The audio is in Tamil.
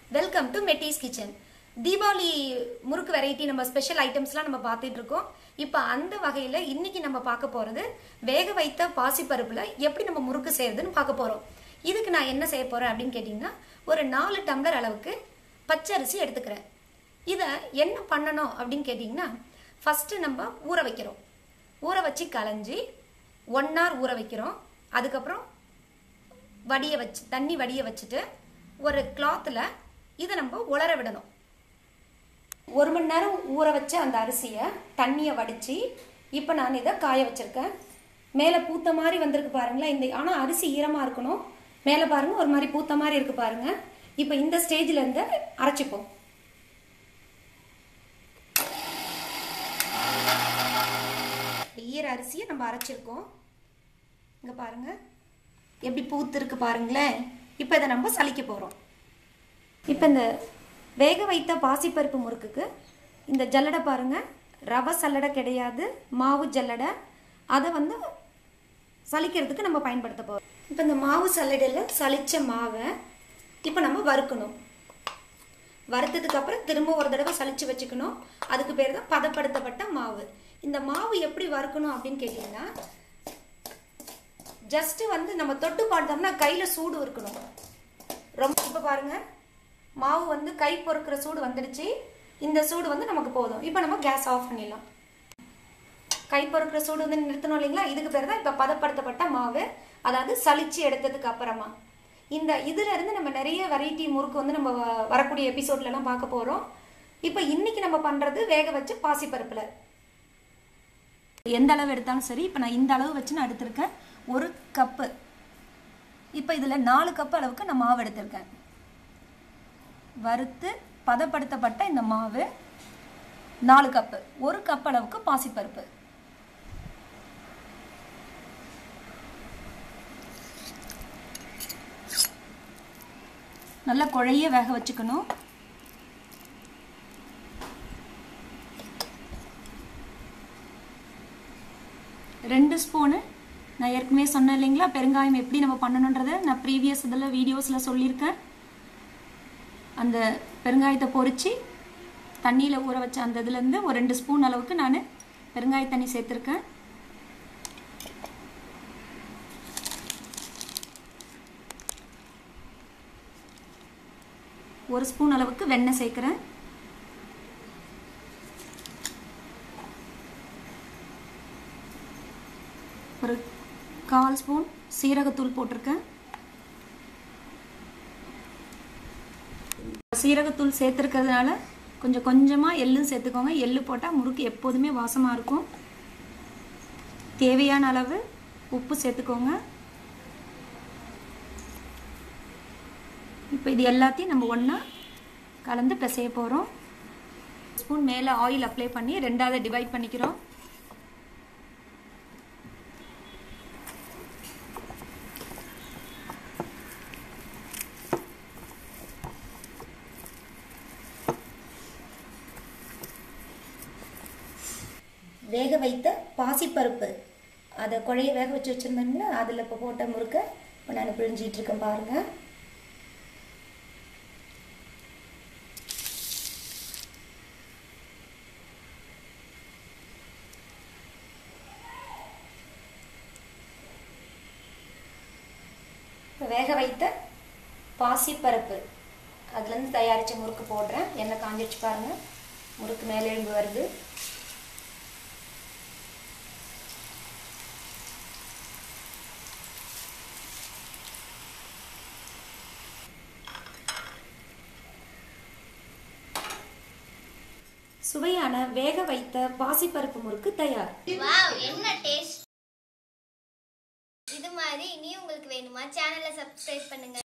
வெல்கம் டு மெட்டிஸ் கிச்சன் தீபாவளி முறுக்கு வெரைட்டி நம்ம ஸ்பெஷல் ஐட்டம்ஸ்லாம் நம்ம பார்த்துட்டு இருக்கோம் இப்போ அந்த வகையில் இன்னைக்கு நம்ம பார்க்க போகிறது வேக வைத்த பாசிப்பருப்பில் எப்படி நம்ம முறுக்கு செய்யறதுன்னு பார்க்க போகிறோம் இதுக்கு நான் என்ன செய்ய போகிறேன் அப்படின்னு கேட்டிங்கன்னா ஒரு நாலு டம்ளர் அளவுக்கு பச்சரிசி எடுத்துக்கிறேன் இதை என்ன பண்ணணும் அப்படின்னு கேட்டிங்கன்னா ஃபஸ்ட்டு நம்ம ஊற வைக்கிறோம் ஊற வச்சு களைஞ்சி ஒன் ஹவர் ஊற வைக்கிறோம் அதுக்கப்புறம் வடிய வச்சு தண்ணி வடிய வச்சுட்டு ஒரு கிளாத்தில் இதை நம்ம உலர விடணும் ஒரு மணி நேரம் ஊற வச்ச அந்த அரிசியை தண்ணியை வடித்து இப்போ நான் இதை காய வச்சுருக்கேன் மேலே பூத்த மாதிரி வந்திருக்கு பாருங்களேன் இந்த ஆனால் அரிசி ஈரமாக இருக்கணும் மேலே பாருங்கள் ஒரு மாதிரி பூத்த மாதிரி இருக்கு பாருங்கள் இப்போ இந்த ஸ்டேஜில் இருந்து அரைச்சிப்போம் ஈர அரிசியை நம்ம அரைச்சிருக்கோம் இங்கே பாருங்க எப்படி பூத்து இருக்கு பாருங்களேன் இப்போ இதை நம்ம சலிக்க போகிறோம் இப்போ இந்த வேக வைத்த பாசிப்பருப்பு முறுக்குக்கு இந்த ஜல்லடை பாருங்க ரவை சல்லடை கிடையாது மாவு ஜல்லடை அதை வந்து சலிக்கிறதுக்கு நம்ம பயன்படுத்த போகிறோம் இப்போ இந்த மாவு சல்லடையில் சலிச்ச மாவை இப்போ நம்ம வறுக்கணும் வறுத்ததுக்கு அப்புறம் திரும்ப ஒரு தடவை சலிச்சு வச்சுக்கணும் அதுக்கு பேர் தான் பதப்படுத்தப்பட்ட மாவு இந்த மாவு எப்படி வறுக்கணும் அப்படின்னு கேட்டிங்கன்னா ஜஸ்ட் வந்து நம்ம தொட்டு பார்த்தோம்னா கையில் சூடு இருக்கணும் ரொம்ப இப்போ பாருங்க மாவு வந்து கை பொறுக்கிற சூடு வந்துடுச்சு இந்த சூடு வந்து நமக்கு போதும் இப்போ நம்ம கேஸ் ஆஃப் பண்ணிடலாம் கை பொறுக்கிற சூடு வந்து நிறுத்தணும் இல்லைங்களா இதுக்கு பேர் தான் இப்போ பதப்படுத்தப்பட்ட மாவு அதாவது சலிச்சு எடுத்ததுக்கு அப்புறமா இந்த இதுல இருந்து நம்ம நிறைய வெரைட்டி முறுக்கு வந்து நம்ம வ- வரக்கூடிய எபிசோட்லலாம் பார்க்க போறோம் இப்போ இன்னைக்கு நம்ம பண்றது வேக வச்ச பாசிப்பருப்புல எந்த அளவு எடுத்தாலும் சரி இப்போ நான் இந்த அளவு வச்சு நான் எடுத்திருக்கேன் ஒரு கப்பு இப்போ இதில் நாலு கப் அளவுக்கு நான் மாவு எடுத்திருக்கேன் வறுத்து பதப்படுத்தப்பட்ட இந்த மாவு நாலு கப்பு ஒரு கப் அளவுக்கு பாசிப்பருப்பு நல்லா குழைய வேக வச்சுக்கணும் ரெண்டு ஸ்பூனு நான் ஏற்கனவே சொன்னேன் இல்லைங்களா பெருங்காயம் எப்படி நம்ம பண்ணணுன்றதை நான் ப்ரீவியஸ் இதில் வீடியோஸில் சொல்லியிருக்கேன் அந்த பெருங்காயத்தை பொரிச்சு தண்ணியில் ஊற வச்ச அந்த இதுலேருந்து ஒரு ரெண்டு ஸ்பூன் அளவுக்கு நான் பெருங்காய தண்ணி சேர்த்துருக்கேன் ஒரு ஸ்பூன் அளவுக்கு வெண்ணெய் சேர்க்குறேன் ஒரு கால் ஸ்பூன் சீரகத்தூள் போட்டிருக்கேன் சீரகத்தூள் சேர்த்துருக்கிறதுனால கொஞ்சம் கொஞ்சமாக எள்ளும் சேர்த்துக்கோங்க எள்ளு போட்டால் முறுக்கு எப்போதுமே வாசமாக இருக்கும் தேவையான அளவு உப்பு சேர்த்துக்கோங்க இப்போ இது எல்லாத்தையும் நம்ம ஒன்றா கலந்து பிசைய போகிறோம் ஸ்பூன் மேலே ஆயில் அப்ளை பண்ணி ரெண்டாவது டிவைட் பண்ணிக்கிறோம் வேக வைத்த பாசிப்பருப்பு அதை குழைய வேக வச்சு வச்சுருந்தோம்னா அதில் இப்போ போட்ட முறுக்க இப்போ நான் பிழிஞ்சிட்டு இருக்கேன் பாருங்கள் இப்போ வேக வைத்த பாசிப்பருப்பு அதுலேருந்து தயாரித்த முறுக்கு போடுறேன் எண்ணெய் காஞ்சிச்சு பாருங்கள் முறுக்கு மேலே எழும்பு வருது சுவையான வேக வைத்த பாசிப்பருப்பு முறுக்கு தயார் வாவ் என்ன டேஸ்ட் இது மாதிரி இனி உங்களுக்கு வேணுமா சேனலை சப்ஸ்கிரைப் பண்ணுங்க